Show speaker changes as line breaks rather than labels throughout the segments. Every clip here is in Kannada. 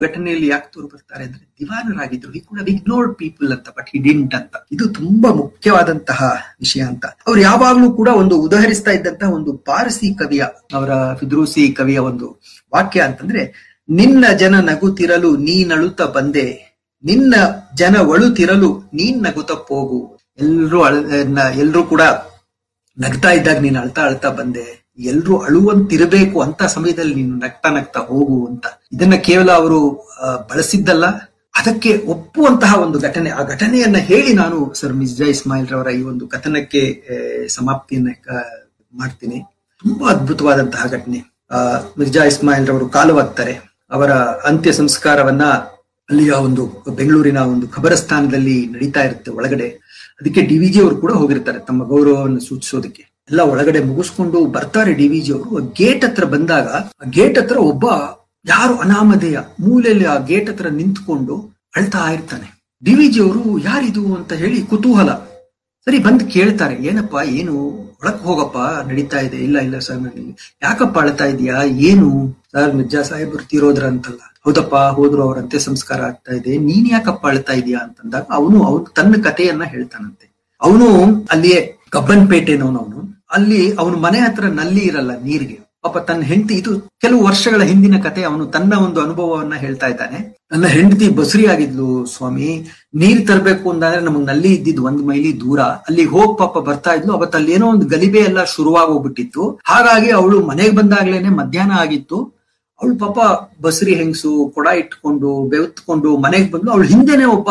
ಘಟನೆಯಲ್ಲಿ ಯಾಕೆ ತೋರು ಬರ್ತಾರೆ ಅಂದ್ರೆ ದಿವಾನರಾಗಿದ್ರು ಈ ಕೂಡ ಇಗ್ನೋರ್ಡ್ ಪೀಪಲ್ ಅಂತ ಬಟ್ ಹಿ ಡಿಂಟ್ ಅಂತ ಇದು ತುಂಬಾ ಮುಖ್ಯವಾದಂತಹ ವಿಷಯ ಅಂತ ಅವ್ರು ಯಾವಾಗ್ಲೂ ಕೂಡ ಒಂದು ಉದಾಹರಿಸ್ತಾ ಇದ್ದಂತಹ ಒಂದು ಪಾರಸಿ ಕವಿಯ ಅವರ ಫಿದ್ರೂಸಿ ಕವಿಯ ಒಂದು ವಾಕ್ಯ ಅಂತಂದ್ರೆ ನಿನ್ನ ಜನ ನಗುತ್ತಿರಲು ನೀನಳುತ್ತ ಬಂದೆ ನಿನ್ನ ಜನ ಒಳುತ್ತಿರಲು ನೀನ್ ನಗುತ್ತ ಹೋಗು ಎಲ್ರು ಅಳ ಎಲ್ರು ಕೂಡ ನಗ್ತಾ ಇದ್ದಾಗ ನೀನು ಅಳ್ತಾ ಅಳ್ತಾ ಬಂದೆ ಎಲ್ರು ಅಳುವಂತಿರಬೇಕು ಅಂತ ಸಮಯದಲ್ಲಿ ನೀನು ನಗ್ತಾ ನಗ್ತಾ ಹೋಗು ಅಂತ ಇದನ್ನ ಕೇವಲ ಅವರು ಬಳಸಿದ್ದಲ್ಲ ಅದಕ್ಕೆ ಒಪ್ಪುವಂತಹ ಒಂದು ಘಟನೆ ಆ ಘಟನೆಯನ್ನ ಹೇಳಿ ನಾನು ಸರ್ ಮಿರ್ಜಾ ಇಸ್ಮಾಯಿಲ್ ರವರ ಈ ಒಂದು ಕಥನಕ್ಕೆ ಸಮಾಪ್ತಿಯನ್ನ ಮಾಡ್ತೀನಿ ತುಂಬಾ ಅದ್ಭುತವಾದಂತಹ ಘಟನೆ ಆ ಮಿರ್ಜಾ ಇಸ್ಮಾಯಿಲ್ ರವರು ಕಾಲವಾಗ್ತಾರೆ ಅವರ ಅಂತ್ಯ ಸಂಸ್ಕಾರವನ್ನ ಅಲ್ಲಿಯ ಒಂದು ಬೆಂಗಳೂರಿನ ಒಂದು ಖಬರಸ್ಥಾನದಲ್ಲಿ ನಡೀತಾ ಇರುತ್ತೆ ಒಳಗಡೆ ಅದಕ್ಕೆ ಡಿ ವಿಜಿ ಅವರು ಕೂಡ ಹೋಗಿರ್ತಾರೆ ತಮ್ಮ ಗೌರವವನ್ನು ಸೂಚಿಸೋದಕ್ಕೆ ಎಲ್ಲ ಒಳಗಡೆ ಮುಗಿಸ್ಕೊಂಡು ಬರ್ತಾರೆ ಡಿ ವಿಜಿ ಅವರು ಗೇಟ್ ಹತ್ರ ಬಂದಾಗ ಆ ಗೇಟ್ ಹತ್ರ ಒಬ್ಬ ಯಾರು ಅನಾಮಧೇಯ ಮೂಲೆಯಲ್ಲಿ ಆ ಗೇಟ್ ಹತ್ರ ನಿಂತ್ಕೊಂಡು ಅಳ್ತಾ ಇರ್ತಾನೆ ಡಿ ವಿಜಿ ಅವರು ಯಾರಿದು ಅಂತ ಹೇಳಿ ಕುತೂಹಲ ಸರಿ ಬಂದು ಕೇಳ್ತಾರೆ ಏನಪ್ಪ ಏನು ಒಳಕ್ ಹೋಗಪ್ಪ ನಡೀತಾ ಇದೆ ಇಲ್ಲ ಇಲ್ಲ ಸರ್ ನನಗೆ ಯಾಕಪ್ಪ ಅಳ್ತಾ ಇದೀಯಾ ಏನು ಸರ್ ಮಿರ್ಜಾ ಸಾಹೇಬರು ತೀರೋದ್ರ ಅಂತಲ್ಲ ಹೌದಪ್ಪ ಹೋದ್ರು ಅವ್ರ ಅಂತ್ಯ ಸಂಸ್ಕಾರ ಆಗ್ತಾ ಇದೆ ನೀನ್ ಯಾಕಪ್ಪ ಅಳ್ತಾ ಇದೀಯಾ ಅಂತಂದಾಗ ಅವನು ಅವನು ತನ್ನ ಕಥೆಯನ್ನ ಹೇಳ್ತಾನಂತೆ ಅವನು ಅಲ್ಲಿಯೇ ಕಬ್ಬನ್ಪೇಟೆನವನವನು ಅಲ್ಲಿ ಅವನ ಮನೆ ಹತ್ರ ನಲ್ಲಿ ಇರಲ್ಲ ನೀರಿಗೆ ಪಾಪ ತನ್ನ ಹೆಂಡತಿ ಇದು ಕೆಲವು ವರ್ಷಗಳ ಹಿಂದಿನ ಕತೆ ಅವನು ತನ್ನ ಒಂದು ಅನುಭವವನ್ನ ಹೇಳ್ತಾ ಇದ್ದಾನೆ ನನ್ನ ಹೆಂಡತಿ ಬಸುರಿ ಆಗಿದ್ಲು ಸ್ವಾಮಿ ನೀರ್ ತರಬೇಕು ಅಂತಂದ್ರೆ ನಮಗ್ ನಲ್ಲಿ ಇದ್ದಿದ್ ಒಂದ್ ಮೈಲಿ ದೂರ ಅಲ್ಲಿ ಹೋಗ್ ಪಾಪ ಬರ್ತಾ ಇದ್ಲು ಅವತ್ತು ಅಲ್ಲಿ ಏನೋ ಒಂದು ಗಲಿಬೆ ಎಲ್ಲ ಶುರುವಾಗೋಗ್ಬಿಟ್ಟಿತ್ತು ಹಾಗಾಗಿ ಅವಳು ಮನೆಗೆ ಬಂದಾಗ್ಲೇನೆ ಮಧ್ಯಾಹ್ನ ಆಗಿತ್ತು ಅವಳು ಪಾಪ ಬಸರಿ ಹೆಂಗಸು ಕೊಡ ಇಟ್ಕೊಂಡು ಬೆವತ್ಕೊಂಡು ಮನೆಗೆ ಬಂದು ಅವಳು ಹಿಂದೆನೆ ಒಬ್ಬ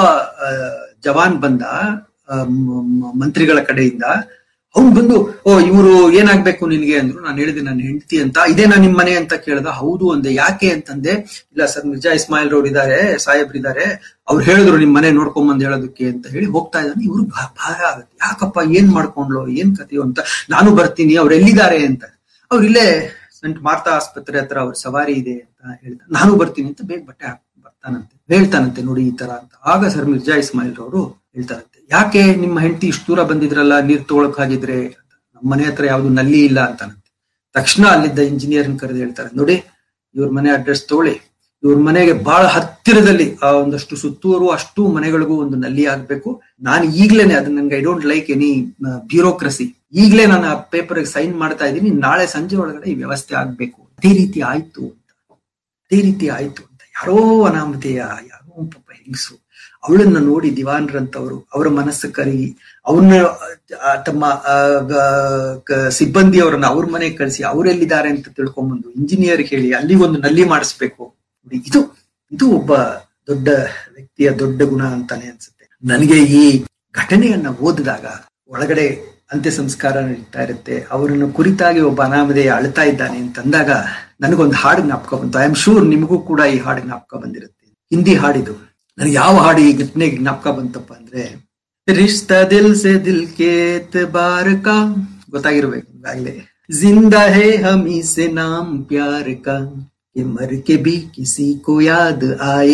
ಜವಾನ್ ಬಂದ ಮಂತ್ರಿಗಳ ಕಡೆಯಿಂದ ಅವ್ನು ಬಂದು ಓ ಇವರು ಏನಾಗ್ಬೇಕು ನಿನ್ಗೆ ಅಂದ್ರು ನಾನು ಹೇಳಿದೆ ನನ್ನ ಹೆಂಡತಿ ಅಂತ ಇದೇನಾ ನಿಮ್ ಮನೆ ಅಂತ ಕೇಳ್ದ ಹೌದು ಅಂದೆ ಯಾಕೆ ಅಂತಂದೆ ಇಲ್ಲ ಸರ್ ಮಿರ್ಜಾ ಇಸ್ಮಾಯಿಲ್ ರವ್ರು ಇದಾರೆ ಸಾಹೇಬ್ರಿದ್ದಾರೆ ಅವ್ರು ಹೇಳಿದ್ರು ನಿಮ್ ಮನೆ ನೋಡ್ಕೊಂಬಂದ್ ಹೇಳೋದಕ್ಕೆ ಅಂತ ಹೇಳಿ ಹೋಗ್ತಾ ಇದ್ದಾನೆ ಇವ್ರು ಭಾರ ಆಗುತ್ತೆ ಯಾಕಪ್ಪ ಏನ್ ಮಾಡ್ಕೊಂಡ್ಲು ಏನ್ ಕಥೆಯೋ ಅಂತ ನಾನು ಬರ್ತೀನಿ ಅವ್ರು ಎಲ್ಲಿದ್ದಾರೆ ಅಂತ ಅವ್ರು ಇಲ್ಲೇ ಸಂಟ್ ಮಾರ್ತಾ ಆಸ್ಪತ್ರೆ ಹತ್ರ ಅವ್ರ ಸವಾರಿ ಇದೆ ಅಂತ ಹೇಳ್ತಾರೆ ನಾನು ಬರ್ತೀನಿ ಅಂತ ಬೇಗ ಬಟ್ಟೆ ಹಾಕೊಂಡು ಬರ್ತಾನಂತೆ ಹೇಳ್ತಾನಂತೆ ನೋಡಿ ಈ ತರ ಅಂತ ಆಗ ಸರ್ ಮಿರ್ಜಾ ಇಸ್ಮಾಯಿಲ್ ರವರು ಹೇಳ್ತಾರಂತೆ ಯಾಕೆ ನಿಮ್ಮ ಹೆಂಡತಿ ಇಷ್ಟು ದೂರ ಬಂದಿದ್ರಲ್ಲ ನೀರ್ ತಗೊಳಕ್ ಹಾಗಿದ್ರೆ ನಮ್ಮ ಮನೆ ಹತ್ರ ಯಾವ್ದು ನಲ್ಲಿ ಇಲ್ಲ ಅಂತಾನಂತೆ ತಕ್ಷಣ ಅಲ್ಲಿದ್ದ ಇಂಜಿನಿಯರ್ ಕರೆದು ಹೇಳ್ತಾರೆ ನೋಡಿ ಇವ್ರ ಮನೆ ಅಡ್ರೆಸ್ ತಗೊಳ್ಳಿ ಇವ್ರ ಮನೆಗೆ ಬಹಳ ಹತ್ತಿರದಲ್ಲಿ ಆ ಒಂದಷ್ಟು ಸುತ್ತೂರು ಅಷ್ಟು ಮನೆಗಳಿಗೂ ಒಂದು ನಲ್ಲಿ ಆಗ್ಬೇಕು ನಾನು ಈಗ್ಲೇನೆ ಅದನ್ನ ನನ್ಗೆ I don't like any bureaucracy ಈಗ್ಲೇ ನಾನು ಆ ಪೇಪರ್ ಸೈನ್ ಮಾಡ್ತಾ ಇದ್ದೀನಿ ನಾಳೆ ಸಂಜೆ ಒಳಗಡೆ ಈ ವ್ಯವಸ್ಥೆ ಆಗ್ಬೇಕು ಅದೇ ರೀತಿ ಆಯ್ತು ಅಂತ ಅದೇ ರೀತಿ ಆಯ್ತು ಅಂತ ಯಾರೋ ಅನಾಮಧೇಯ ಯಾರೋ ಪಾಪ ಹೆಂಗಸು ಅವಳನ್ನ ನೋಡಿ ದಿವಾನ್ರಂತವರು ಅವರ ಮನಸ್ಸು ಕರಿ ಅವ್ರನ್ನ ತಮ್ಮ ಸಿಬ್ಬಂದಿ ಅವರನ್ನ ಅವ್ರ ಮನೆಗೆ ಕಳಿಸಿ ಅವರೆಲ್ಲಿದ್ದಾರೆ ಅಂತ ತಿಳ್ಕೊಂಬಂದು ಇಂಜಿನಿಯರ್ ಹೇಳಿ ಅಲ್ಲಿ ಒಂದು ನಲ್ಲಿ ಮಾಡಿಸ್ಬೇಕು ಇದು ಇದು ಒಬ್ಬ ದೊಡ್ಡ ವ್ಯಕ್ತಿಯ ದೊಡ್ಡ ಗುಣ ಅಂತಾನೆ ಅನ್ಸುತ್ತೆ ನನಗೆ ಈ ಘಟನೆಯನ್ನ ಓದಿದಾಗ ಒಳಗಡೆ ಅಂತ್ಯ ಸಂಸ್ಕಾರ ನಡೀತಾ ಇರುತ್ತೆ ಅವರನ್ನು ಕುರಿತಾಗಿ ಒಬ್ಬ ಅನಾಮಧೇಯ ಅಳ್ತಾ ಇದ್ದಾನೆ ಅಂತಂದಾಗ ನನಗೊಂದು ಹಾಡು ಜ್ಞಾಪಕ ಬಂತು ಐ ಆಮ್ ಶೂರ್ ನಿಮಗೂ ಕೂಡ ಈ ಹಾಡು ಜ್ಞಾಪಕ ಬಂದಿರುತ್ತೆ ಹಿಂದಿ ಹಾಡಿದು ನನಗೆ ಯಾವ ಹಾಡು ಈ ಘಟನೆಗೆ ಜ್ಞಾಪಕ ಬಂತಪ್ಪ ಅಂದ್ರೆ ರಿಶ್ತಾ ದಿಲ್ ಸೆ ದಿಲ್ ಕೇತ್ ಬಾರ್ ಕಾ ಗೊತ್ತಾಗಿರ್ಬೇಕು ಈಗಾಗಲೇ ಜಿಂದಾ ಹೇ ಹಮಿ ಸೆ ನಾಮ್ ಪ್ಯಾರ್ ಕಾ ಮರ್ ಕೆ ಬಿ ಕಿಸಿ ಕೋ ಯಾದ್ ಆಯೆ